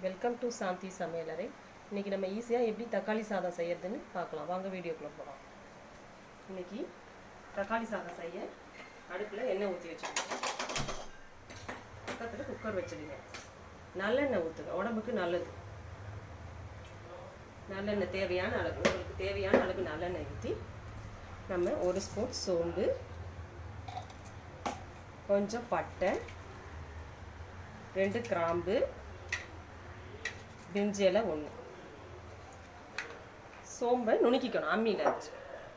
welcome to சாந்தி சமையலறை இன்றைக்கி நம்ம ஈஸியாக எப்படி தக்காளி சாதம் செய்யறதுன்னு பார்க்கலாம் வாங்க வீடியோக்குள்ளே போகலாம் இன்றைக்கி தக்காளி சாதம் செய்ய அடுப்பில் எண்ணெய் ஊற்றி வச்சுருக்கோம் பக்கத்தில் குக்கர் வச்சுடுங்க நல்லெண்ணெய் ஊற்றுங்க உடம்புக்கு நல்லது நல்லெண்ணெய் தேவையான அளவு உங்களுக்கு தேவையான அளவு நல்லெண்ணெய் ஊற்றி நம்ம ஒரு ஸ்பூன் சோம்பு கொஞ்சம் பட்டை ரெண்டு கிராம்பு பிரிஞ்சி இலை ஒன்று சோம்பை நுணுக்கிக்கணும் அம்மியில் வச்சு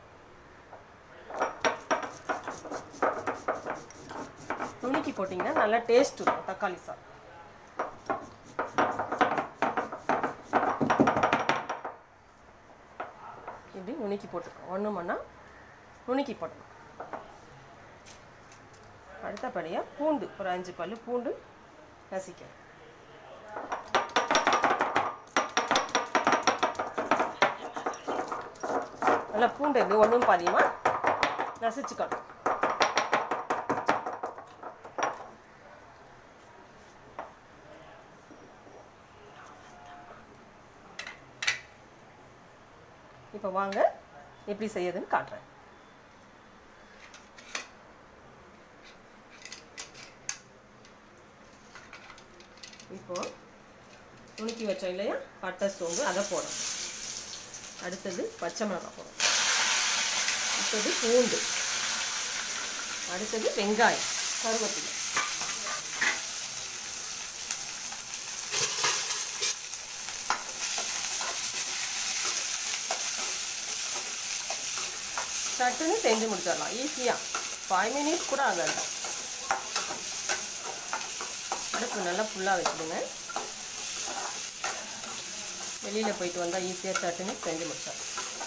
நுணுக்கி போட்டிங்கன்னா நல்லா டேஸ்ட் இருக்கும் தக்காளி சாதம் இப்படி நுணுக்கி போட்டுக்கணும் ஒன்று மண்ணா நுணுக்கி போட்டணும் அடுத்தபடியாக பூண்டு ஒரு அஞ்சு பல்லு பூண்டு நசிக்கணும் நல்லா பூண்டு எப்படி ஒன்றும் பாதியமாக நசிச்சுக்கணும் இப்போ வாங்க எப்படி செய்யுதுன்னு காட்டுறேன் இப்போ நுணுக்கி வச்சோம் இல்லையா பட்டை சோம்பு அதை போடணும் அடுத்தது பச்சை மிளகாய் போடணும் அடுத்தது பூண்டு அடுத்தது வெங்காயம் கருவேப்பிலை சட்டுன்னு செஞ்சு முடிச்சிடலாம் ஈஸியாக ஃபைவ் மினிட்ஸ் கூட ஆகாது அடுப்பு நல்லா ஃபுல்லாக வச்சுடுங்க வெளியில் போயிட்டு வந்தால் ஈஸியாக சட்டுன்னு செஞ்சு முடிச்சிடலாம்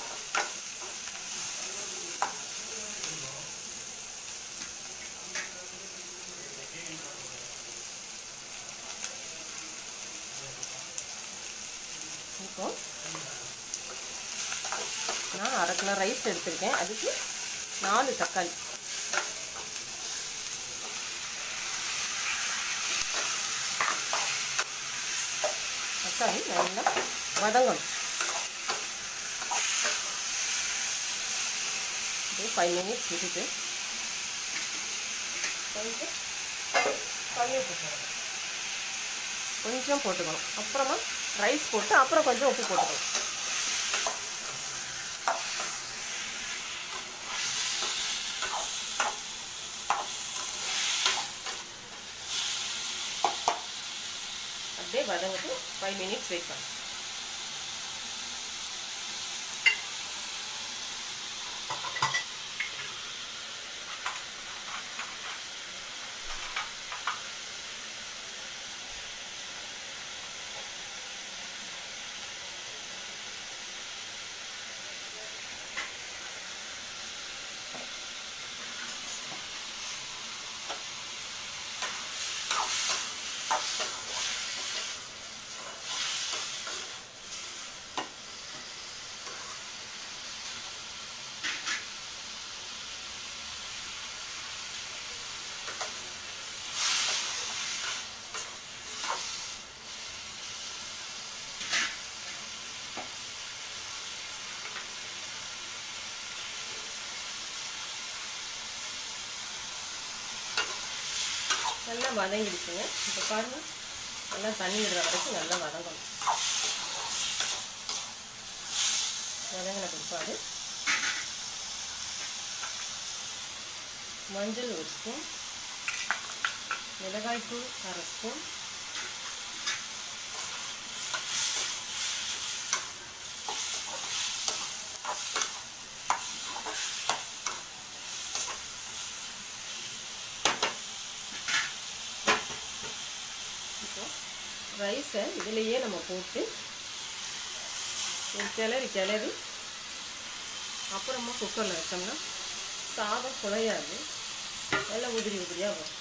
இப்போ நான் அரை கிலோ ரைஸ் எடுத்திருக்கேன் அதுக்கு நாலு தக்காளி தக்காளி நல்லா வதங்கணும் இது ஃபைவ் மினிட்ஸ் விட்டுட்டு கொஞ்சம் தண்ணி போட்டுக்கணும் கொஞ்சம் போட்டுக்கணும் அப்புறமா ரைஸ் போட்டு அப்புறம் கொஞ்சம் உப்பு போட்டுக்கணும் அப்படியே வதங்கிட்டு ஃபைவ் மினிட்ஸ் வெயிட் பண்ணு நல்லா வதங்கிடுச்சுங்க இப்போ பாருங்க நல்லா தண்ணி விடுற வரைக்கும் நல்லா வதங்கணும் வதங்கின பிற்பாடு மஞ்சள் ஒரு ஸ்பூன் மிளகாய்த்தூள் அரை ஸ்பூன் இப்போ ரைஸை இதுலேயே நம்ம போட்டு ஒரு கிளறி கிளறி அப்புறமா குக்கரில் வச்சோம்னா சாதம் குழையாது எல்லாம் உதிரி உதிரியாக வரும்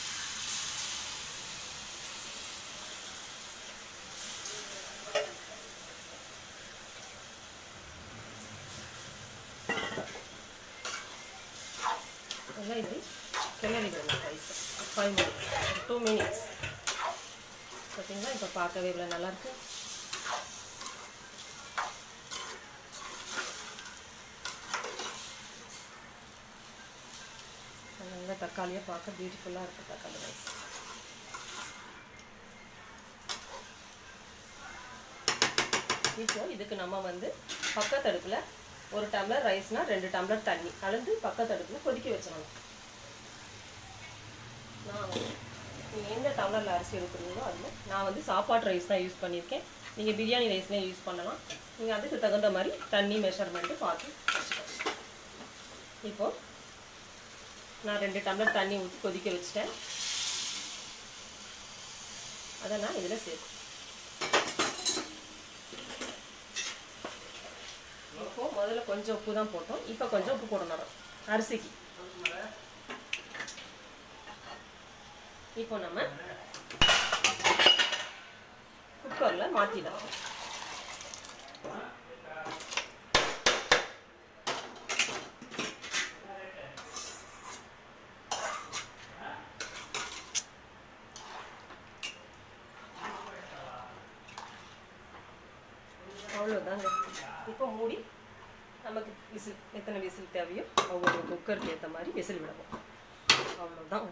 நல்லா இப்படி கிளறி விடணும் ரைஸை ஃபைவ் மினிட்ஸ் டூ மினிட்ஸ் பார்த்தீங்களா இப்போ பார்க்கவே இவ்வளோ நல்லாயிருக்கு நல்ல தக்காளியை பார்க்க பியூட்டிஃபுல்லாக இருக்குது தக்காளி ரைஸ் இப்போ இதுக்கு நம்ம வந்து பக்கத்தடுப்பில் ஒரு டம்ளர் ரைஸ்னால் ரெண்டு டம்ளர் தண்ணி கலந்து பக்கத்தடுப்பில் கொதிக்க வச்சிடணும் நான் வந்து நீங்கள் எந்த டம்ளரில் அரிசி எடுக்கிறீங்களோ அதில் நான் வந்து சாப்பாட்டு ரைஸ் தான் யூஸ் பண்ணியிருக்கேன் நீங்கள் பிரியாணி ரைஸ்லேயும் யூஸ் பண்ணலாம் நீங்கள் அதுக்கு தகுந்த மாதிரி தண்ணி மெஷர்மெண்ட்டு பார்த்து வச்சுக்கோங்க இப்போது நான் ரெண்டு டம்ளர் தண்ணி ஊற்றி கொதிக்க வச்சுட்டேன் அதை நான் இதில் சேர்க்கும் இப்போ முதல்ல கொஞ்சம் உப்பு தான் போட்டோம் இப்போ கொஞ்சம் உப்பு போடணும் அரிசிக்கு இப்போ நம்ம குக்கரில் மாற்றிடலாம் அவ்வளோதாங்க இப்போ மூடி நமக்கு விசில் எத்தனை விசில் தேவையோ ஒவ்வொரு குக்கருக்கு ஏற்ற மாதிரி விசில் விடணும் அவ்வளோதான்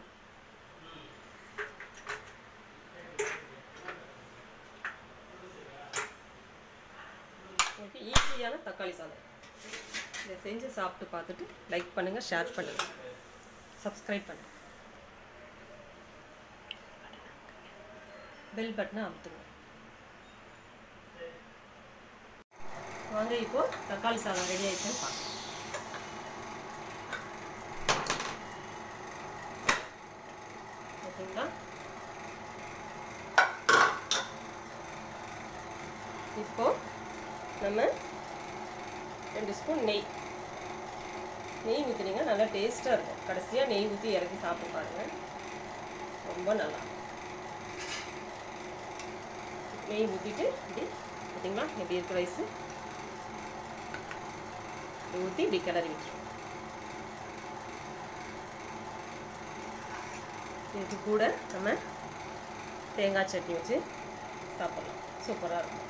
ஓகே ஈஸியான தக்காளி சாதம் இதை செஞ்சு சாப்பிட்டு பார்த்துட்டு லைக் பண்ணுங்கள் ஷேர் பண்ணுங்கள் சப்ஸ்கிரைப் பண்ணுங்கள் பெல் பட்டனை அமுத்துங்க வாங்க இப்போ தக்காளி சாதம் ரெடி ஆயிடுச்சுன்னு பார்க்கலாம் ஓகேங்களா இப்போ நம்ம ரெண்டு ஸ்பூன் நெய் நெய் ஊற்றுனீங்க நல்லா டேஸ்ட்டாக இருக்கும் கடைசியாக நெய் ஊற்றி இறக்கி சாப்பிட்டு பாருங்கள் ரொம்ப நல்லா நெய் ஊற்றிட்டு இப்படி பார்த்தீங்களா எப்படி இருக்கு ரைஸு ஊற்றி இப்படி கிளறி விட்டுரும் இதுக்கு கூட நம்ம தேங்காய் சட்னி வச்சு சாப்பிட்லாம் சூப்பராக இருக்கும்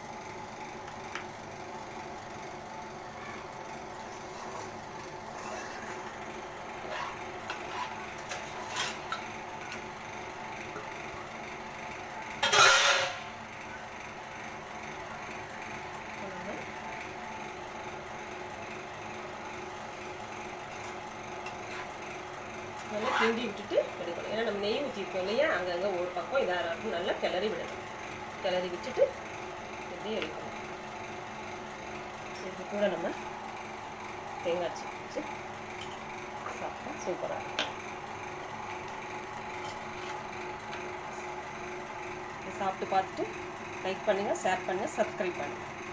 நல்லா கிண்டி விட்டுட்டு எடுக்கணும் ஏன்னா நம்ம நெய் ஊற்றிருக்கோம் இல்லையா அங்கங்கே ஒரு பக்கம் இதாக இருக்கும் நல்லா கிளறி விடணும் கிளறி விட்டுட்டு இப்படியே எடுக்கணும் இது கூட நம்ம தேங்காய் சட்னி வச்சு சாப்பிட்டா சூப்பராக இருக்கும் இதை சாப்பிட்டு பார்த்துட்டு லைக் பண்ணுங்கள் ஷேர் பண்ணுங்கள் சப்ஸ்கிரைப் பண்ணுங்கள்